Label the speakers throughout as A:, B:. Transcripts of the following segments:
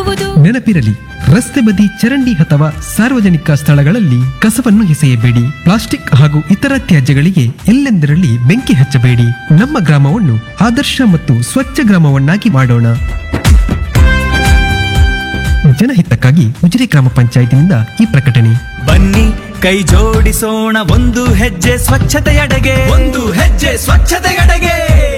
A: ಆಗುವುದು
B: ನೆನಪಿರಲಿ ರಸ್ತೆ ಬದಿ ಚರಂಡಿ ಅಥವಾ ಸಾರ್ವಜನಿಕ ಸ್ಥಳಗಳಲ್ಲಿ ಕಸವನ್ನು ಎಸೆಯಬೇಡಿ ಪ್ಲಾಸ್ಟಿಕ್ ಹಾಗೂ ಇತರ ತ್ಯಾಜ್ಯಗಳಿಗೆ ಎಲ್ಲೆಂದರಲ್ಲಿ ಬೆಂಕಿ ಹಚ್ಚಬೇಡಿ ನಮ್ಮ ಗ್ರಾಮವನ್ನು ಆದರ್ಶ ಮತ್ತು ಸ್ವಚ್ಛ ಗ್ರಾಮವನ್ನಾಗಿ ಮಾಡೋಣ ಜನಹಿತಕ್ಕಾಗಿ ಉಜಿರೆ ಗ್ರಾಮ ಪಂಚಾಯತಿನಿಂದ ಈ ಪ್ರಕಟಣೆ
C: ಬನ್ನಿ ಕೈ ಜೋಡಿಸೋಣ ಒಂದು ಹೆಜ್ಜೆ ಸ್ವಚ್ಛತೆಯಡೆಗೆ ಒಂದು ಹೆಜ್ಜೆ ಸ್ವಚ್ಛತೆಯಡೆಗೆ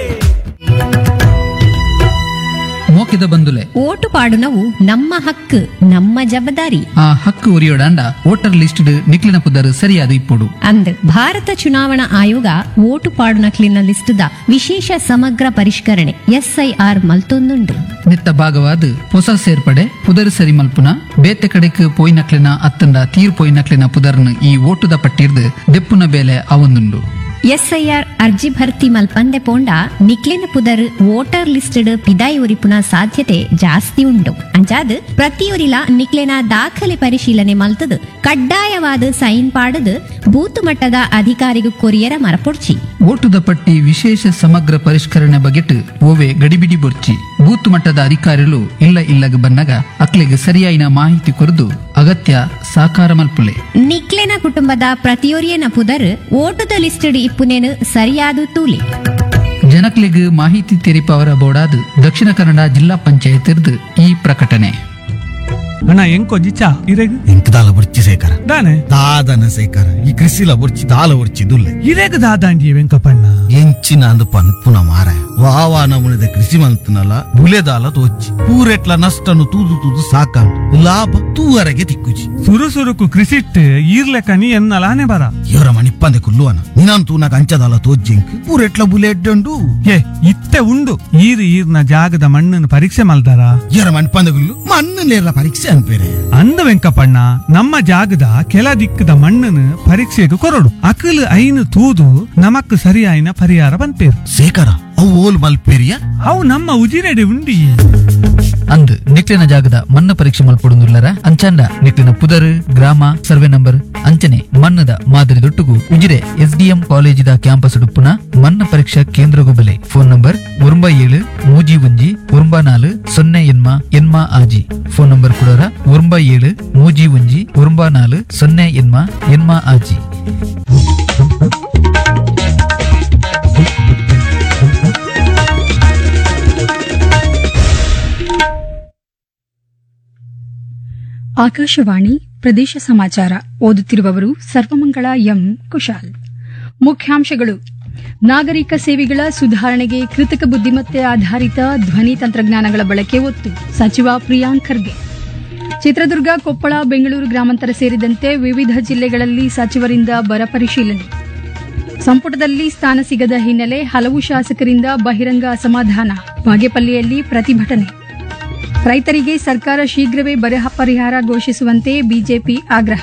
D: ಮೋಕಿದ ಬಂದುಲೆ
E: ಓಟು ಪಾಡುನವು ನಮ್ಮ ಹಕ್ಕು ನಮ್ಮ ಜವಾಬ್ದಾರಿ
D: ಆ ಹಕ್ಕು ಉರಿಯೋಡಾಂಡ ವೋಟರ್ ಲಿಸ್ಟ್ ನಿಕ್ಲಿನ ಪುದರ್ ಸರಿಯಾದ ಇಪ್ಪುಡು
E: ಅಂದ್ ಭಾರತ ಚುನಾವಣಾ ಆಯೋಗ ಓಟು ಪಾಡುನಕ್ಲಿನ ಲಿಸ್ಟುದ ವಿಶೇಷ ಸಮಗ್ರ ಪರಿಷ್ಕರಣೆ ಎಸ್ಐಆರ್ ಮಲ್ತೊಂದುಂಡು
D: ನೆತ್ತ ಭಾಗವಾದ ಹೊಸ ಸೇರ್ಪಡೆ ಪುದರ್ ಸರಿ ಮಲ್ಪುನ ಬೇತೆ ಕಡೆಕ್ ಪೋಯ್ನಕ್ಲಿನ ಅತ್ತಂಡ ತೀರ್ ಪೋಯ್ನಕ್ಲಿನ ಪುದರ್ನ ಈ ಓಟುದ ಪಟ್ಟಿರ್ದು ದೆಪ್ಪುನ ಬೇಲೆ ಅವೊಂದುಂಡು
E: ಎಸ್ಐಆರ್ ಅರ್ಜಿ ಭರ್ತಿ ಮಲ್ಪಂದೆ ಪೋಂಡ ನಿಕ್ಲಿನ ಪುದರ್ ವೋಟರ್ ಲಿಸ್ಟಡ್ ಪಿದಾಯಿ ಉರಿಪುನ ಸಾಧ್ಯತೆ ಜಾಸ್ತಿ ಉಂಡು ಅಂಚಾದ್ ಪ್ರತಿಯೊರಿಲ ನಿಕ್ಲೆನ ದಾಖಲೆ ಪರಿಶೀಲನೆ ಮಲ್ತದು ಕಡ್ಡಾಯವಾದ ಸೈನ್ ಪಾಡದು ಬೂತ್ ಮಟ್ಟದ ಅಧಿಕಾರಿಗೂ ಕೊರಿಯರ ಮರಪೊಡ್ಚಿ
D: ಓಟುದ ಪಟ್ಟಿ ವಿಶೇಷ ಸಮಗ್ರ ಪರಿಷ್ಕರಣೆ ಬಗೆಟ್ ಓವೆ ಗಡಿಬಿಡಿ ಬೊರ್ಚಿ ಬೂತ್ ಮಟ್ಟದ ಅಧಿಕಾರಿಗಳು ಇಲ್ಲ ಇಲ್ಲಗ ಬನ್ನಗ ಅಕ್ಲೆಗ್ ಸರಿಯಾಯಿನ ಮಾಹಿತಿ ಕೊರದು ಅಗತ್ಯ ಸಾಕಾರ ಮಲ್ಪುಲೆ
E: ನಿಕ್ಲೆನ ಕುಟುಂಬದ ಪ್ರತಿಯೊರಿಯನ ಪುದರ್ ಓಟದ ಲಿಸ್ಟಡ್ ಇಪ್ಪುನೇನು ಸರಿಯಾದ ತೂಲೆ
D: ಜನಕ್ಲೆಗ್ ಮಾಹಿತಿ ತೆರಿಪವರ ಬೋರ್ಡಾದ್ ದಕ್ಷಿಣ ಕನ್ನಡ ಜಿಲ್ಲಾ ಪಂಚಾಯತ್ ಈ ಪ್ರಕಟಣೆ
F: ಅಣ್ಣ ಎಂಕೊಂಜಿ ಚಾ ಇರೆಗ್
G: ಎಂಕ್ ದಾಲ ಬುರ್ಚಿ ಸೇಕರ
F: ದಾನೆ
G: ದಾದನ ಸೇಕರ ಈ ಕೃಷಿಲ ಬುರ್ಚಿ ದಾಲ ಬುರ್ಚಿ ದುಲ್ಲೆ
F: ಇರೆಗ್ ದಾದಾಂಡಿ ವೆಂಕಪ್ಪಣ್ಣ
G: ಎಂಚಿನ ಅಂದು ಪನ್ಪುನ ಮಾರ ವಾವಾ ನಮುನಿದ ಕೃಷಿ ಮಂತನಲ ಬುಲೆ ದಾಲ ತೋಚಿ ಪೂರೆಟ್ಲ ನಷ್ಟನು ತೂದು ತೂದು ಸಾಕಂಡು ಲಾಭ ತೂವರೆಗೆ ತಿಕ್ಕುಜಿ
F: ಸುರು ಸುರುಕು ಕೃಷಿಟ್ ಈರ್ಲೆಕ ನೀ ಎನ್ನಲಾನೆ ಬರ
G: ಇವರ ಮಣಿಪ್ಪಂದೆ ಕುಲ್ಲುವನ ನಿನಂತೂ ನಾಗ ಅಂಚದಾಲ ತೋಜ್ಜಿಂಕ್ ಪೂರೆಟ್ಲ ಬುಲೆ ಎಡ್ಡಂಡು
F: ಏ ಇತ್ತೆ ಉಂಡು ಈರ್ ಈರ್ನ ಜಾಗದ ಮಣ್ಣನ್ನು ಪರೀಕ್ಷೆ ಮಲ್ದಾರ
G: ಇವರ ಮಣಿಪ್ಪಂದೆ ಗುಲ್ಲು ಮಣ್ಣನೇರ ಪರೀಕ್ಷೆ ಅನ್ಪೇರೆ
F: ಅಂದ ವೆಂಕಪ್ಪಣ್ಣ ನಮ್ಮ ಜಾಗದ ಕೆಲ ದಿಕ್ಕದ ಮಣ್ಣನ್ನು ಪರೀಕ್ಷೆಗೆ ಕೊರಡು ಅಕಲ್ ಐನು ತೂದು ನಮಕ್ ಸರಿಯಾಯಿನ ಪರಿಹಾರ ಬಂತೇರು
G: ಸೇಕರ ಅವು ಓಲ್ ಮಲ್ಪೇರಿಯ
F: ಅವು ನಮ್ಮ ಉಜಿರೆಡೆ ಉಂಡಿ
D: ಅಂದ್ ನಿಕ್ಲಿನ ಜಾಗದ ಮಣ್ಣ ಪರೀಕ್ಷೆ ಮಲ್ಪಡುಂದುಲ್ಲರ ಅಂಚಾಂಡ ನಿಕ್ಲಿನ ಪುದರ್ ಗ್ರಾಮ ಸರ್ವೆ ನಂಬರ್ ಅಂಚನೆ ಮಣ್ಣದ ಮಾದರಿ ದೊಟ್ಟುಗು ಉಜಿರೆ ಎಸ್ಡಿಎಂ ಕಾಲೇಜಿದ ಕ್ಯಾಂಪಸ್ ಡುಪ್ಪುನ ಮಣ್ಣ ಪರೀಕ್ಷಾ ಕೇಂದ್ರ ಬೆಲೆ ಫೋನ್ ನಂಬರ್ ಒಂಬೈ ಏಳು ಮೂಜಿ ಒಂಜಿ ಒಂಬ ನಾಲು ಸೊನ್ನೆ ಎನ್ಮ ಎನ್ಮ ಆಜಿ ಫೋನ್ ನಂಬರ್ ಕೊಡೋರ ಒಂಬೈ ಏಳು ಮೂಜಿ ಒಂಜಿ ಒಂಬ ನಾಲು ಸೊನ್ನೆ ಎನ್ಮ ಎನ್ಮ ಆಜಿ
H: ಆಕಾಶವಾಣಿ ಪ್ರದೇಶ ಸಮಾಚಾರ ಓದುತ್ತಿರುವವರು ಸರ್ವಮಂಗಳ ಎಂ ಕುಶಾಲ್ ಮುಖ್ಯಾಂಶಗಳು ನಾಗರಿಕ ಸೇವೆಗಳ ಸುಧಾರಣೆಗೆ ಕೃತಕ ಬುದ್ಧಿಮತ್ತೆ ಆಧಾರಿತ ಧ್ವನಿ ತಂತ್ರಜ್ಞಾನಗಳ ಬಳಕೆ ಒತ್ತು ಸಚಿವ ಪ್ರಿಯಾಂಕ್ ಖರ್ಗೆ ಚಿತ್ರದುರ್ಗ ಕೊಪ್ಪಳ ಬೆಂಗಳೂರು ಗ್ರಾಮಾಂತರ ಸೇರಿದಂತೆ ವಿವಿಧ ಜಿಲ್ಲೆಗಳಲ್ಲಿ ಸಚಿವರಿಂದ ಬರ ಪರಿಶೀಲನೆ ಸಂಪುಟದಲ್ಲಿ ಸ್ಥಾನ ಸಿಗದ ಹಿನ್ನೆಲೆ ಹಲವು ಶಾಸಕರಿಂದ ಬಹಿರಂಗ ಅಸಮಾಧಾನ ಬಾಗೇಪಲ್ಲಿಯಲ್ಲಿ ಪ್ರತಿಭಟನೆ ರೈತರಿಗೆ ಸರ್ಕಾರ ಶೀಘ್ರವೇ ಬರ ಪರಿಹಾರ ಘೋಷಿಸುವಂತೆ ಬಿಜೆಪಿ ಆಗ್ರಹ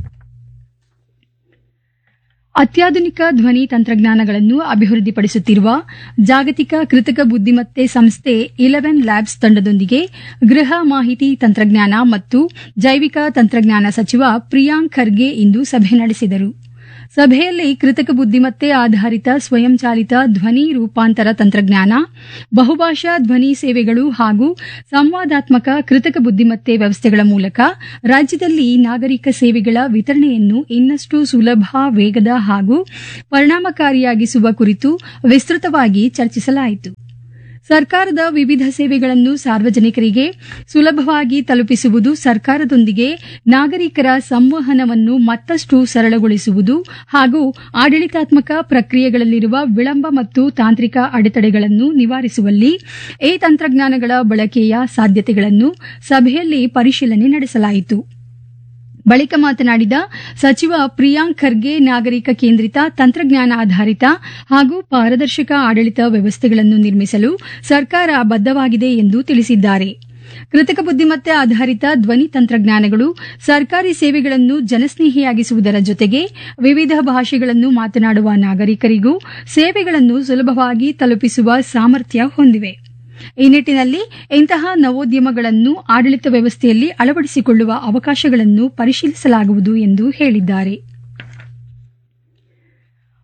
H: ಅತ್ಯಾಧುನಿಕ ಧ್ವನಿ ತಂತ್ರಜ್ಞಾನಗಳನ್ನು ಅಭಿವೃದ್ಧಿಪಡಿಸುತ್ತಿರುವ ಜಾಗತಿಕ ಕೃತಕ ಬುದ್ದಿಮತ್ತೆ ಸಂಸ್ಥೆ ಇಲೆವೆನ್ ಲ್ಯಾಬ್ಸ್ ತಂಡದೊಂದಿಗೆ ಗೃಹ ಮಾಹಿತಿ ತಂತ್ರಜ್ಞಾನ ಮತ್ತು ಜೈವಿಕ ತಂತ್ರಜ್ಞಾನ ಸಚಿವ ಪ್ರಿಯಾಂಕ್ ಖರ್ಗೆ ಇಂದು ಸಭೆ ನಡೆಸಿದರು ಸಭೆಯಲ್ಲಿ ಕೃತಕ ಬುದ್ದಿಮತ್ತೆ ಆಧಾರಿತ ಸ್ವಯಂಚಾಲಿತ ಧ್ವನಿ ರೂಪಾಂತರ ತಂತ್ರಜ್ಞಾನ ಬಹುಭಾಷಾ ಧ್ವನಿ ಸೇವೆಗಳು ಹಾಗೂ ಸಂವಾದಾತ್ಮಕ ಕೃತಕ ಬುದ್ದಿಮತ್ತೆ ವ್ಯವಸ್ಥೆಗಳ ಮೂಲಕ ರಾಜ್ಯದಲ್ಲಿ ನಾಗರಿಕ ಸೇವೆಗಳ ವಿತರಣೆಯನ್ನು ಇನ್ನಷ್ಟು ಸುಲಭ ವೇಗದ ಹಾಗೂ ಪರಿಣಾಮಕಾರಿಯಾಗಿಸುವ ಕುರಿತು ವಿಸ್ತೃತವಾಗಿ ಚರ್ಚಿಸಲಾಯಿತು ಸರ್ಕಾರದ ವಿವಿಧ ಸೇವೆಗಳನ್ನು ಸಾರ್ವಜನಿಕರಿಗೆ ಸುಲಭವಾಗಿ ತಲುಪಿಸುವುದು ಸರ್ಕಾರದೊಂದಿಗೆ ನಾಗರಿಕರ ಸಂವಹನವನ್ನು ಮತ್ತಷ್ಟು ಸರಳಗೊಳಿಸುವುದು ಹಾಗೂ ಆಡಳಿತಾತ್ಮಕ ಪ್ರಕ್ರಿಯೆಗಳಲ್ಲಿರುವ ವಿಳಂಬ ಮತ್ತು ತಾಂತ್ರಿಕ ಅಡೆತಡೆಗಳನ್ನು ನಿವಾರಿಸುವಲ್ಲಿ ಈ ತಂತ್ರಜ್ಞಾನಗಳ ಬಳಕೆಯ ಸಾಧ್ಯತೆಗಳನ್ನು ಸಭೆಯಲ್ಲಿ ಪರಿಶೀಲನೆ ನಡೆಸಲಾಯಿತು ಬಳಿಕ ಮಾತನಾಡಿದ ಸಚಿವ ಪ್ರಿಯಾಂಕ್ ಖರ್ಗೆ ನಾಗರಿಕ ಕೇಂದ್ರಿತ ತಂತ್ರಜ್ಞಾನ ಆಧಾರಿತ ಹಾಗೂ ಪಾರದರ್ಶಕ ಆಡಳಿತ ವ್ಯವಸ್ಥೆಗಳನ್ನು ನಿರ್ಮಿಸಲು ಸರ್ಕಾರ ಬದ್ಧವಾಗಿದೆ ಎಂದು ತಿಳಿಸಿದ್ದಾರೆ ಕೃತಕ ಬುದ್ದಿಮತ್ತೆ ಆಧಾರಿತ ಧ್ವನಿ ತಂತ್ರಜ್ಞಾನಗಳು ಸರ್ಕಾರಿ ಸೇವೆಗಳನ್ನು ಜನಸ್ನೇಹಿಯಾಗಿಸುವುದರ ಜೊತೆಗೆ ವಿವಿಧ ಭಾಷೆಗಳನ್ನು ಮಾತನಾಡುವ ನಾಗರಿಕರಿಗೂ ಸೇವೆಗಳನ್ನು ಸುಲಭವಾಗಿ ತಲುಪಿಸುವ ಸಾಮರ್ಥ್ಯ ಹೊಂದಿವೆ ಈ ನಿಟ್ಟಿನಲ್ಲಿ ಇಂತಹ ನವೋದ್ಯಮಗಳನ್ನು ಆಡಳಿತ ವ್ಯವಸ್ಥೆಯಲ್ಲಿ ಅಳವಡಿಸಿಕೊಳ್ಳುವ ಅವಕಾಶಗಳನ್ನು ಪರಿಶೀಲಿಸಲಾಗುವುದು ಎಂದು ಹೇಳಿದ್ದಾರೆ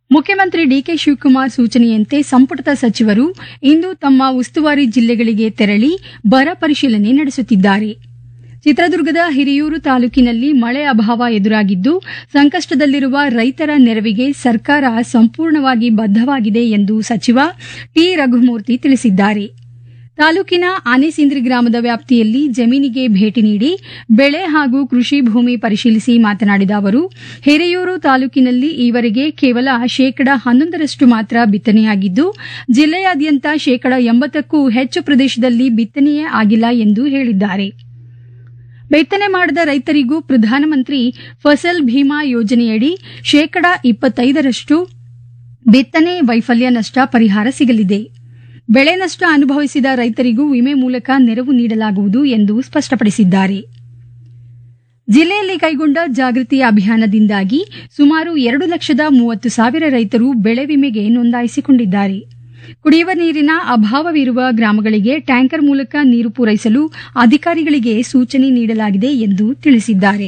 H: ಮುಖ್ಯಮಂತ್ರಿ ಡಿಕೆ ಶಿವಕುಮಾರ್ ಸೂಚನೆಯಂತೆ ಸಂಪುಟದ ಸಚಿವರು ಇಂದು ತಮ್ಮ ಉಸ್ತುವಾರಿ ಜಿಲ್ಲೆಗಳಿಗೆ ತೆರಳಿ ಬರ ಪರಿಶೀಲನೆ ನಡೆಸುತ್ತಿದ್ದಾರೆ ಚಿತ್ರದುರ್ಗದ ಹಿರಿಯೂರು ತಾಲೂಕಿನಲ್ಲಿ ಮಳೆ ಅಭಾವ ಎದುರಾಗಿದ್ದು ಸಂಕಷ್ಟದಲ್ಲಿರುವ ರೈತರ ನೆರವಿಗೆ ಸರ್ಕಾರ ಸಂಪೂರ್ಣವಾಗಿ ಬದ್ಧವಾಗಿದೆ ಎಂದು ಸಚಿವ ಟಿ ರಘುಮೂರ್ತಿ ತಿಳಿಸಿದ್ದಾರೆ ತಾಲೂಕಿನ ಆನೆಸಿಂದ್ರಿ ಗ್ರಾಮದ ವ್ಯಾಪ್ತಿಯಲ್ಲಿ ಜಮೀನಿಗೆ ಭೇಟಿ ನೀಡಿ ಬೆಳೆ ಹಾಗೂ ಕೃಷಿ ಭೂಮಿ ಪರಿಶೀಲಿಸಿ ಮಾತನಾಡಿದ ಅವರು ಹಿರಿಯೂರು ತಾಲೂಕಿನಲ್ಲಿ ಈವರೆಗೆ ಕೇವಲ ಶೇಕಡ ಹನ್ನೊಂದರಷ್ಟು ಮಾತ್ರ ಬಿತ್ತನೆಯಾಗಿದ್ದು ಜಿಲ್ಲೆಯಾದ್ಯಂತ ಶೇಕಡ ಎಂಬತ್ತಕ್ಕೂ ಹೆಚ್ಚು ಪ್ರದೇಶದಲ್ಲಿ ಬಿತ್ತನೆಯೇ ಆಗಿಲ್ಲ ಎಂದು ಹೇಳಿದ್ದಾರೆ ಬಿತ್ತನೆ ಮಾಡದ ರೈತರಿಗೂ ಪ್ರಧಾನಮಂತ್ರಿ ಫಸಲ್ ಭೀಮಾ ಯೋಜನೆಯಡಿ ಶೇಕಡ ಇಪ್ಪತ್ತೈದರಷ್ಟು ಬಿತ್ತನೆ ವೈಫಲ್ಯ ನಷ್ಟ ಪರಿಹಾರ ಸಿಗಲಿದೆ ಬೆಳೆ ನಷ್ಟ ಅನುಭವಿಸಿದ ರೈತರಿಗೂ ವಿಮೆ ಮೂಲಕ ನೆರವು ನೀಡಲಾಗುವುದು ಎಂದು ಸ್ಪಷ್ಟಪಡಿಸಿದ್ದಾರೆ ಜಿಲ್ಲೆಯಲ್ಲಿ ಕೈಗೊಂಡ ಜಾಗೃತಿ ಅಭಿಯಾನದಿಂದಾಗಿ ಸುಮಾರು ಎರಡು ಲಕ್ಷದ ಮೂವತ್ತು ಸಾವಿರ ರೈತರು ಬೆಳೆ ವಿಮೆಗೆ ನೋಂದಾಯಿಸಿಕೊಂಡಿದ್ದಾರೆ ಕುಡಿಯುವ ನೀರಿನ ಅಭಾವವಿರುವ ಗ್ರಾಮಗಳಿಗೆ ಟ್ಯಾಂಕರ್ ಮೂಲಕ ನೀರು ಪೂರೈಸಲು ಅಧಿಕಾರಿಗಳಿಗೆ ಸೂಚನೆ ನೀಡಲಾಗಿದೆ ಎಂದು ತಿಳಿಸಿದ್ದಾರೆ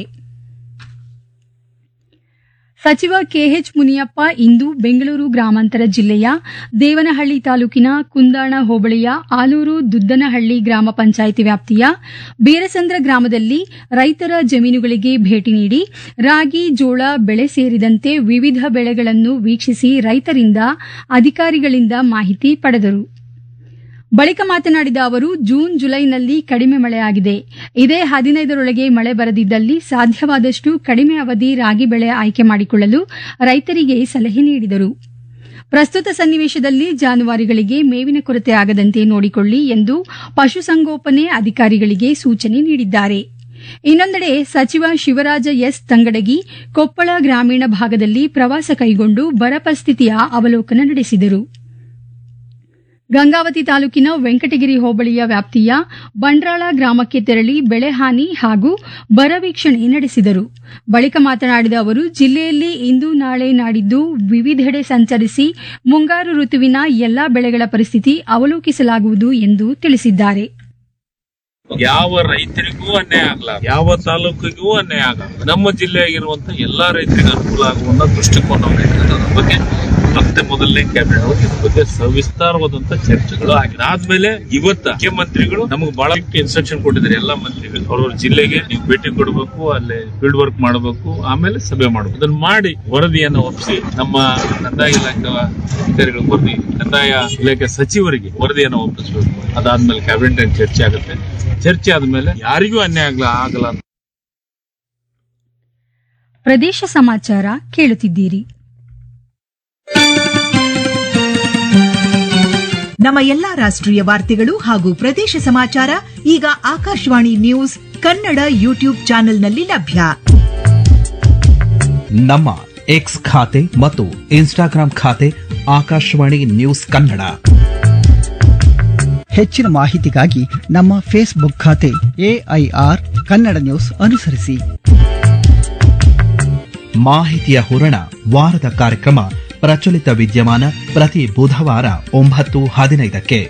H: ಸಚಿವ ಕೆಎಚ್ ಮುನಿಯಪ್ಪ ಇಂದು ಬೆಂಗಳೂರು ಗ್ರಾಮಾಂತರ ಜಿಲ್ಲೆಯ ದೇವನಹಳ್ಳಿ ತಾಲೂಕಿನ ಕುಂದಾಣ ಹೋಬಳಿಯ ಆಲೂರು ದುದ್ದನಹಳ್ಳಿ ಗ್ರಾಮ ಪಂಚಾಯಿತಿ ವ್ಯಾಪ್ತಿಯ ಬೀರಸಂದ್ರ ಗ್ರಾಮದಲ್ಲಿ ರೈತರ ಜಮೀನುಗಳಿಗೆ ಭೇಟಿ ನೀಡಿ ರಾಗಿ ಜೋಳ ಬೆಳೆ ಸೇರಿದಂತೆ ವಿವಿಧ ಬೆಳೆಗಳನ್ನು ವೀಕ್ಷಿಸಿ ರೈತರಿಂದ ಅಧಿಕಾರಿಗಳಿಂದ ಮಾಹಿತಿ ಪಡೆದರು ಬಳಿಕ ಮಾತನಾಡಿದ ಅವರು ಜೂನ್ ಜುಲೈನಲ್ಲಿ ಕಡಿಮೆ ಮಳೆಯಾಗಿದೆ ಇದೇ ಹದಿನೈದರೊಳಗೆ ಮಳೆ ಬರದಿದ್ದಲ್ಲಿ ಸಾಧ್ಯವಾದಷ್ಟು ಕಡಿಮೆ ಅವಧಿ ರಾಗಿ ಬೆಳೆ ಆಯ್ಕೆ ಮಾಡಿಕೊಳ್ಳಲು ರೈತರಿಗೆ ಸಲಹೆ ನೀಡಿದರು ಪ್ರಸ್ತುತ ಸನ್ನಿವೇಶದಲ್ಲಿ ಜಾನುವಾರುಗಳಿಗೆ ಮೇವಿನ ಕೊರತೆ ಆಗದಂತೆ ನೋಡಿಕೊಳ್ಳಿ ಎಂದು ಪಶುಸಂಗೋಪನೆ ಅಧಿಕಾರಿಗಳಿಗೆ ಸೂಚನೆ ನೀಡಿದ್ದಾರೆ ಇನ್ನೊಂದೆಡೆ ಸಚಿವ ಶಿವರಾಜ ಎಸ್ ತಂಗಡಗಿ ಕೊಪ್ಪಳ ಗ್ರಾಮೀಣ ಭಾಗದಲ್ಲಿ ಪ್ರವಾಸ ಕೈಗೊಂಡು ಬರ ಪರಿಸ್ಥಿತಿಯ ಅವಲೋಕನ ನಡೆಸಿದರು ಗಂಗಾವತಿ ತಾಲೂಕಿನ ವೆಂಕಟಗಿರಿ ಹೋಬಳಿಯ ವ್ಯಾಪ್ತಿಯ ಬಂಡ್ರಾಳ ಗ್ರಾಮಕ್ಕೆ ತೆರಳಿ ಬೆಳೆ ಹಾನಿ ಹಾಗೂ ಬರ ವೀಕ್ಷಣೆ ನಡೆಸಿದರು ಬಳಿಕ ಮಾತನಾಡಿದ ಅವರು ಜಿಲ್ಲೆಯಲ್ಲಿ ಇಂದು ನಾಳೆ ನಾಡಿದ್ದು ವಿವಿಧೆಡೆ ಸಂಚರಿಸಿ ಮುಂಗಾರು ಋತುವಿನ ಎಲ್ಲಾ ಬೆಳೆಗಳ ಪರಿಸ್ಥಿತಿ ಅವಲೋಕಿಸಲಾಗುವುದು ಎಂದು ತಿಳಿಸಿದ್ದಾರೆ
A: ಯಾವ ರೈತರಿಗೂ ಅನ್ಯಾಯ ಆಗಲ್ಲ ಯಾವ ತಾಲೂಕಿಗೂ ಅನ್ಯಾಯ ಆಗಲ್ಲ ನಮ್ಮ ಜಿಲ್ಲೆಯಾಗಿರುವಂತ ಎಲ್ಲಾ ರೈತರಿಗೆ ಅನುಕೂಲ ಆಗುವಂತ ದೃಷ್ಟಿಕೋನವನ್ನು ಇಟ್ಟಿರೋದ್ರ ಬಗ್ಗೆ ಮತ್ತೆ ಮೊದಲನೇ ಕ್ಯಾಬಿನೆಟ್ ಇದ್ರ ಬಗ್ಗೆ ಸವಿಸ್ತಾರವಾದಂತ ಚರ್ಚೆಗಳು ಆಗಿದೆ ಆದ್ಮೇಲೆ ಇವತ್ತ ಮುಖ್ಯಮಂತ್ರಿಗಳು ನಮಗೆ ಬಹಳ ಇನ್ಸ್ಟ್ರಕ್ಷನ್ ಕೊಟ್ಟಿದ್ದಾರೆ ಎಲ್ಲಾ ಮಂತ್ರಿಗಳು ಅವ್ರವ್ರ ಜಿಲ್ಲೆಗೆ ನೀವು ಭೇಟಿ ಕೊಡಬೇಕು ಅಲ್ಲಿ ಫೀಲ್ಡ್ ವರ್ಕ್ ಮಾಡಬೇಕು ಆಮೇಲೆ ಸಭೆ ಮಾಡಬೇಕು ಅದನ್ನ ಮಾಡಿ ವರದಿಯನ್ನು ಒಪ್ಪಿಸಿ ನಮ್ಮ ಕಂದಾಯ ಇಲಾಖೆ ಅಧಿಕಾರಿಗಳು ವರದಿ ಕಂದಾಯ ಇಲಾಖೆ ಸಚಿವರಿಗೆ ವರದಿಯನ್ನು ಒಪ್ಪಿಸಬೇಕು ಅದಾದ್ಮೇಲೆ ಕ್ಯಾಬಿನೆಟ್ ಚರ್ಚೆ ಆಗುತ್ತೆ ಚರ್ಚೆ ಆದ್ಮೇಲೆ ಯಾರಿಗೂ ಅನ್ಯಾಯ ಆಗಲ್ಲ ಆಗಲ್ಲ ಅಂತ
H: ಪ್ರದೇಶ ಸಮಾಚಾರ ಕೇಳುತ್ತಿದ್ದೀರಿ
I: ನಮ್ಮ ಎಲ್ಲಾ ರಾಷ್ಟ್ರೀಯ ವಾರ್ತೆಗಳು ಹಾಗೂ ಪ್ರದೇಶ ಸಮಾಚಾರ ಈಗ ಆಕಾಶವಾಣಿ ನ್ಯೂಸ್ ಕನ್ನಡ ಯೂಟ್ಯೂಬ್ ಚಾನೆಲ್ನಲ್ಲಿ ಲಭ್ಯ
J: ನಮ್ಮ ಎಕ್ಸ್ ಖಾತೆ ಮತ್ತು ಇನ್ಸ್ಟಾಗ್ರಾಂ ಖಾತೆ ಆಕಾಶವಾಣಿ ನ್ಯೂಸ್ ಕನ್ನಡ
K: ಹೆಚ್ಚಿನ ಮಾಹಿತಿಗಾಗಿ ನಮ್ಮ ಫೇಸ್ಬುಕ್ ಖಾತೆ ಎಐಆರ್ ಕನ್ನಡ ನ್ಯೂಸ್ ಅನುಸರಿಸಿ
J: ಮಾಹಿತಿಯ ಹೂರಣ ವಾರದ ಕಾರ್ಯಕ್ರಮ ಪ್ರಚಲಿತ ವಿದ್ಯಮಾನ ಪ್ರತಿ ಬುಧವಾರ ಒಂಬತ್ತು ಹದಿನೈದಕ್ಕೆ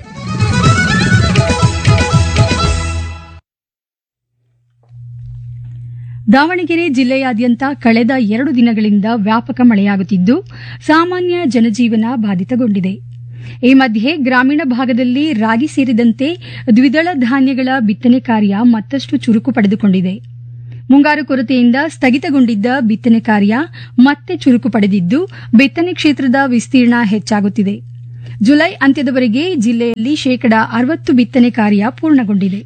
H: ದಾವಣಗೆರೆ ಜಿಲ್ಲೆಯಾದ್ಯಂತ ಕಳೆದ ಎರಡು ದಿನಗಳಿಂದ ವ್ಯಾಪಕ ಮಳೆಯಾಗುತ್ತಿದ್ದು ಸಾಮಾನ್ಯ ಜನಜೀವನ ಬಾಧಿತಗೊಂಡಿದೆ ಈ ಮಧ್ಯೆ ಗ್ರಾಮೀಣ ಭಾಗದಲ್ಲಿ ರಾಗಿ ಸೇರಿದಂತೆ ದ್ವಿದಳ ಧಾನ್ಯಗಳ ಬಿತ್ತನೆ ಕಾರ್ಯ ಮತ್ತಷ್ಟು ಚುರುಕು ಪಡೆದುಕೊಂಡಿದೆ ಮುಂಗಾರು ಕೊರತೆಯಿಂದ ಸ್ಥಗಿತಗೊಂಡಿದ್ದ ಬಿತ್ತನೆ ಕಾರ್ಯ ಮತ್ತೆ ಚುರುಕು ಪಡೆದಿದ್ದು ಬಿತ್ತನೆ ಕ್ಷೇತ್ರದ ವಿಸ್ತೀರ್ಣ ಹೆಚ್ಚಾಗುತ್ತಿದೆ ಜುಲೈ ಅಂತ್ಯದವರೆಗೆ ಜಿಲ್ಲೆಯಲ್ಲಿ ಶೇಕಡಾ ಅರವತ್ತು ಬಿತ್ತನೆ ಕಾರ್ಯ ಪೂರ್ಣಗೊಂಡಿದೆ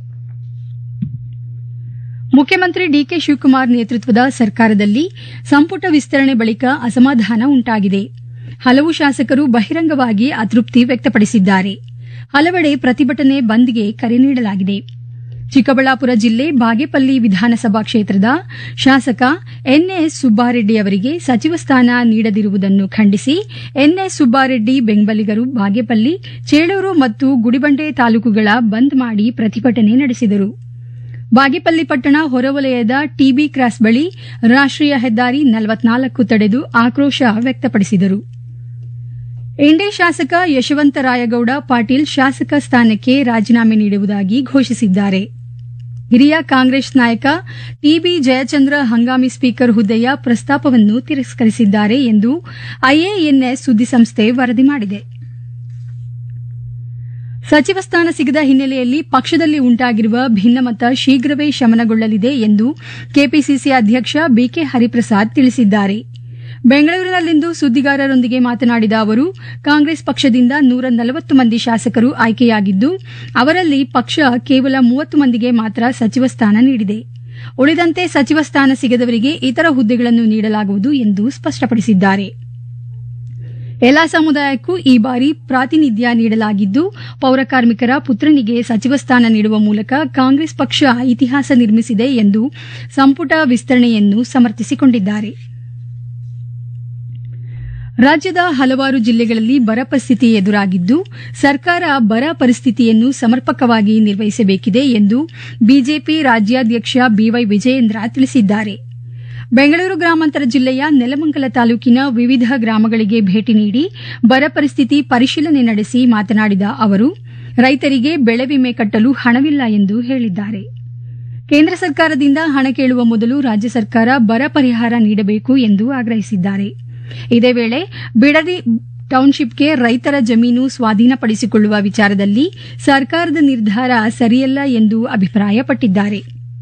H: ಮುಖ್ಯಮಂತ್ರಿ ಡಿಕೆ ಶಿವಕುಮಾರ್ ನೇತೃತ್ವದ ಸರ್ಕಾರದಲ್ಲಿ ಸಂಪುಟ ವಿಸ್ತರಣೆ ಬಳಿಕ ಅಸಮಾಧಾನ ಉಂಟಾಗಿದೆ ಹಲವು ಶಾಸಕರು ಬಹಿರಂಗವಾಗಿ ಅತೃಪ್ತಿ ವ್ಯಕ್ತಪಡಿಸಿದ್ದಾರೆ ಹಲವೆಡೆ ಪ್ರತಿಭಟನೆ ಬಂದ್ಗೆ ಕರೆ ನೀಡಲಾಗಿದೆ ಚಿಕ್ಕಬಳ್ಳಾಪುರ ಜಿಲ್ಲೆ ಬಾಗೇಪಲ್ಲಿ ವಿಧಾನಸಭಾ ಕ್ಷೇತ್ರದ ಶಾಸಕ ಎನ್ಎಸ್ ಸುಬ್ಬಾರೆಡ್ಡಿ ಅವರಿಗೆ ಸಚಿವ ಸ್ಥಾನ ನೀಡದಿರುವುದನ್ನು ಖಂಡಿಸಿ ಎನ್ಎಸ್ ಸುಬ್ಬಾರೆಡ್ಡಿ ಬೆಂಬಲಿಗರು ಬಾಗೇಪಲ್ಲಿ ಚೇಳೂರು ಮತ್ತು ಗುಡಿಬಂಡೆ ತಾಲೂಕುಗಳ ಬಂದ್ ಮಾಡಿ ಪ್ರತಿಭಟನೆ ನಡೆಸಿದರು ಬಾಗೇಪಲ್ಲಿ ಪಟ್ಟಣ ಹೊರವಲಯದ ಟಿಬಿ ಕ್ರಾಸ್ ಬಳಿ ರಾಷ್ಟ್ರೀಯ ಹೆದ್ದಾರಿ ನಲವತ್ನಾಲ್ಕು ತಡೆದು ಆಕ್ರೋಶ ವ್ಯಕ್ತಪಡಿಸಿದರು ಇಂಡಿ ಶಾಸಕ ಯಶವಂತ ರಾಯಗೌಡ ಪಾಟೀಲ್ ಶಾಸಕ ಸ್ಥಾನಕ್ಕೆ ರಾಜೀನಾಮೆ ನೀಡುವುದಾಗಿ ಘೋಷಿಸಿದ್ದಾರೆ ಹಿರಿಯ ಕಾಂಗ್ರೆಸ್ ನಾಯಕ ಟಿಬಿ ಜಯಚಂದ್ರ ಹಂಗಾಮಿ ಸ್ಪೀಕರ್ ಹುದ್ದೆಯ ಪ್ರಸ್ತಾಪವನ್ನು ತಿರಸ್ಕರಿಸಿದ್ದಾರೆ ಎಂದು ಐಎಎನ್ಎಸ್ ಸುದ್ದಿಸಂಸ್ಥೆ ವರದಿ ಮಾಡಿದೆ ಸಚಿವ ಸ್ಥಾನ ಸಿಗದ ಹಿನ್ನೆಲೆಯಲ್ಲಿ ಪಕ್ಷದಲ್ಲಿ ಉಂಟಾಗಿರುವ ಭಿನ್ನಮತ ಶೀಘ್ರವೇ ಶಮನಗೊಳ್ಳಲಿದೆ ಎಂದು ಕೆಪಿಸಿಸಿ ಅಧ್ಯಕ್ಷ ಬಿಕೆ ಹರಿಪ್ರಸಾದ್ ತಿಳಿಸಿದ್ದಾರೆ ಬೆಂಗಳೂರಿನಲ್ಲಿಂದು ಸುದ್ದಿಗಾರರೊಂದಿಗೆ ಮಾತನಾಡಿದ ಅವರು ಕಾಂಗ್ರೆಸ್ ಪಕ್ಷದಿಂದ ನೂರ ನಲವತ್ತು ಮಂದಿ ಶಾಸಕರು ಆಯ್ಕೆಯಾಗಿದ್ದು ಅವರಲ್ಲಿ ಪಕ್ಷ ಕೇವಲ ಮೂವತ್ತು ಮಂದಿಗೆ ಮಾತ್ರ ಸಚಿವ ಸ್ಥಾನ ನೀಡಿದೆ ಉಳಿದಂತೆ ಸಚಿವ ಸ್ಥಾನ ಸಿಗದವರಿಗೆ ಇತರ ಹುದ್ದೆಗಳನ್ನು ನೀಡಲಾಗುವುದು ಎಂದು ಸ್ಪಷ್ಟಪಡಿಸಿದ್ದಾರೆ ಎಲ್ಲಾ ಸಮುದಾಯಕ್ಕೂ ಈ ಬಾರಿ ಪ್ರಾತಿನಿಧ್ಯ ನೀಡಲಾಗಿದ್ದು ಪೌರಕಾರ್ಮಿಕರ ಪುತ್ರನಿಗೆ ಸಚಿವ ಸ್ಥಾನ ನೀಡುವ ಮೂಲಕ ಕಾಂಗ್ರೆಸ್ ಪಕ್ಷ ಇತಿಹಾಸ ನಿರ್ಮಿಸಿದೆ ಎಂದು ಸಂಪುಟ ವಿಸ್ತರಣೆಯನ್ನು ಸಮರ್ಥಿಸಿಕೊಂಡಿದ್ದಾರೆ ರಾಜ್ಯದ ಹಲವಾರು ಜಿಲ್ಲೆಗಳಲ್ಲಿ ಬರ ಪರಿಸ್ಥಿತಿ ಎದುರಾಗಿದ್ದು ಸರ್ಕಾರ ಬರ ಪರಿಸ್ಥಿತಿಯನ್ನು ಸಮರ್ಪಕವಾಗಿ ನಿರ್ವಹಿಸಬೇಕಿದೆ ಎಂದು ಬಿಜೆಪಿ ರಾಜ್ಯಾಧ್ಯಕ್ಷ ಬಿವೈ ವಿಜಯೇಂದ್ರ ತಿಳಿಸಿದ್ದಾರೆ ಬೆಂಗಳೂರು ಗ್ರಾಮಾಂತರ ಜಿಲ್ಲೆಯ ನೆಲಮಂಗಲ ತಾಲೂಕಿನ ವಿವಿಧ ಗ್ರಾಮಗಳಿಗೆ ಭೇಟಿ ನೀಡಿ ಬರ ಪರಿಸ್ಥಿತಿ ಪರಿಶೀಲನೆ ನಡೆಸಿ ಮಾತನಾಡಿದ ಅವರು ರೈತರಿಗೆ ಬೆಳೆ ವಿಮೆ ಕಟ್ಟಲು ಹಣವಿಲ್ಲ ಎಂದು ಹೇಳಿದ್ದಾರೆ ಕೇಂದ್ರ ಸರ್ಕಾರದಿಂದ ಹಣ ಕೇಳುವ ಮೊದಲು ರಾಜ್ಯ ಸರ್ಕಾರ ಬರ ಪರಿಹಾರ ನೀಡಬೇಕು ಎಂದು ಆಗ್ರಹಿಸಿದ್ದಾರೆ ಇದೇ ವೇಳೆ ಬಿಡದಿ ಟೌನ್ಶಿಪ್ಗೆ ರೈತರ ಜಮೀನು ಸ್ವಾಧೀನಪಡಿಸಿಕೊಳ್ಳುವ ವಿಚಾರದಲ್ಲಿ ಸರ್ಕಾರದ ನಿರ್ಧಾರ ಸರಿಯಲ್ಲ ಎಂದು ಅಭಿಪ್ರಾಯಪಟ್ಟಿದ್ದಾರೆ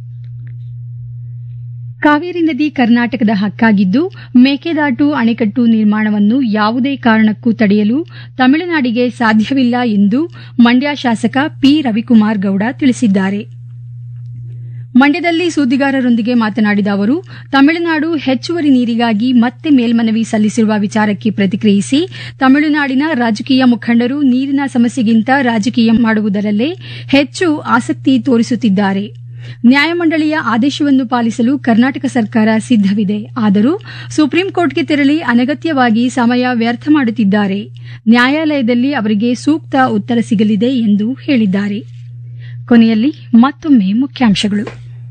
H: ಕಾವೇರಿ ನದಿ ಕರ್ನಾಟಕದ ಹಕ್ಕಾಗಿದ್ದು ಮೇಕೆದಾಟು ಅಣೆಕಟ್ಟು ನಿರ್ಮಾಣವನ್ನು ಯಾವುದೇ ಕಾರಣಕ್ಕೂ ತಡೆಯಲು ತಮಿಳುನಾಡಿಗೆ ಸಾಧ್ಯವಿಲ್ಲ ಎಂದು ಮಂಡ್ಯ ಶಾಸಕ ಪಿ ರವಿಕುಮಾರ್ ಗೌಡ ತಿಳಿಸಿದ್ದಾರೆ ಮಂಡ್ಯದಲ್ಲಿ ಸುದ್ದಿಗಾರರೊಂದಿಗೆ ಮಾತನಾಡಿದ ಅವರು ತಮಿಳುನಾಡು ಹೆಚ್ಚುವರಿ ನೀರಿಗಾಗಿ ಮತ್ತೆ ಮೇಲ್ಮನವಿ ಸಲ್ಲಿಸಿರುವ ವಿಚಾರಕ್ಕೆ ಪ್ರತಿಕ್ರಿಯಿಸಿ ತಮಿಳುನಾಡಿನ ರಾಜಕೀಯ ಮುಖಂಡರು ನೀರಿನ ಸಮಸ್ಯೆಗಿಂತ ರಾಜಕೀಯ ಮಾಡುವುದರಲ್ಲೇ ಹೆಚ್ಚು ಆಸಕ್ತಿ ತೋರಿಸುತ್ತಿದ್ದಾರೆ ನ್ಯಾಯಮಂಡಳಿಯ ಆದೇಶವನ್ನು ಪಾಲಿಸಲು ಕರ್ನಾಟಕ ಸರ್ಕಾರ ಸಿದ್ದವಿದೆ ಆದರೂ ಸುಪ್ರೀಂ ಕೋರ್ಟ್ಗೆ ತೆರಳಿ ಅನಗತ್ಯವಾಗಿ ಸಮಯ ವ್ಯರ್ಥ ಮಾಡುತ್ತಿದ್ದಾರೆ ನ್ಯಾಯಾಲಯದಲ್ಲಿ ಅವರಿಗೆ ಸೂಕ್ತ ಉತ್ತರ ಸಿಗಲಿದೆ ಎಂದು ಹೇಳಿದ್ದಾರೆ ಕೊನೆಯಲ್ಲಿ ಮತ್ತೊಮ್ಮೆ ಮುಖ್ಯಾಂಶಗಳು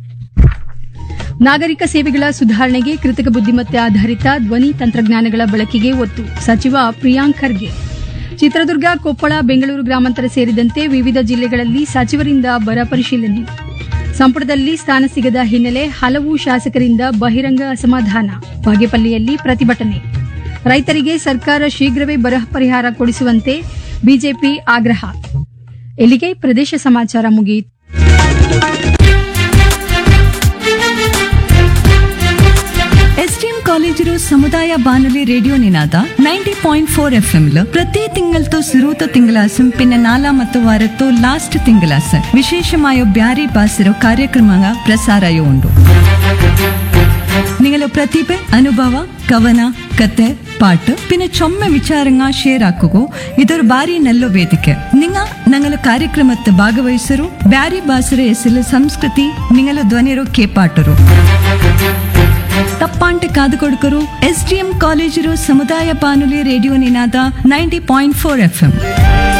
H: ನಾಗರಿಕ ಸೇವೆಗಳ ಸುಧಾರಣೆಗೆ ಕೃತಕ ಬುದ್ದಿಮತ್ತೆ ಆಧಾರಿತ ಧ್ವನಿ ತಂತ್ರಜ್ಞಾನಗಳ ಬಳಕೆಗೆ ಒತ್ತು ಸಚಿವ ಪ್ರಿಯಾಂಕ್ ಖರ್ಗೆ ಚಿತ್ರದುರ್ಗ ಕೊಪ್ಪಳ ಬೆಂಗಳೂರು ಗ್ರಾಮಾಂತರ ಸೇರಿದಂತೆ ವಿವಿಧ ಜಿಲ್ಲೆಗಳಲ್ಲಿ ಸಚಿವರಿಂದ ಬರ ಪರಿಶೀಲನೆ ಸಂಪುಟದಲ್ಲಿ ಸ್ಥಾನ ಸಿಗದ ಹಿನ್ನೆಲೆ ಹಲವು ಶಾಸಕರಿಂದ ಬಹಿರಂಗ ಅಸಮಾಧಾನ ಬಾಗೇಪಲ್ಲಿಯಲ್ಲಿ ಪ್ರತಿಭಟನೆ ರೈತರಿಗೆ ಸರ್ಕಾರ ಶೀಘ್ರವೇ ಬರ ಪರಿಹಾರ ಕೊಡಿಸುವಂತೆ ಬಿಜೆಪಿ ಆಗ್ರಹ ಇಲ್ಲಿಗೆ ಪ್ರದೇಶ ಸಮಾಚಾರ ಮುಗಿಯಿತು
L: ಎಸ್ಟಿಎಂ ಕಾಲೇಜಿರು ಸಮುದಾಯ ಬಾನುಲಿ radio Ninaada ninety point four F M ಪ್ರತಿ തിങ്കളത്തു സിറൂത്ത തിങ്കളാസും പിന്നെ നാലാമത്തെ വാരത്തു ലാസ്റ്റ് തിങ്കളാസ് വിശേഷമായോ ಬ್ಯಾರಿ ಬಾಸಿರೋ ಕಾರ್ಯಕ್ರಮ ಪ್ರಸಾರಯೂ ಉಂಟು നിങ്ങളെ പ്രതിഭ ಅನುಭವ ಕವನ ಕತೆ പാട്ട് പിന്നെ ചൊമ്മ വിചാരങ്ങ ഷെയർ ആക്കുകയോ ഇതൊരു ಬಾರಿ നല്ല ವೇದಿಕೆ നിങ്ങ ഞങ്ങളെ ಕಾರ್ಯಕ್ರಮത്തെ ಭಾಗವಹಿಸರು ಬ್ಯಾರಿ ಬಾಸರ ಎಸಲ ಸಂಸ್ಕೃತಿ നിങ്ങളെ ಧ್ವನಿರೋ ಕೇಪಾಟರು ತಪ್ಪಾಂಟೆ ಕಾದು ಕೊಡುಕರು ಎಸ್ ಡಿ ಎಂ ಕಾಲೇಜರು ಸಮುದಾಯ ಬಾನುಲಿ radio Ninaada ninety point four F M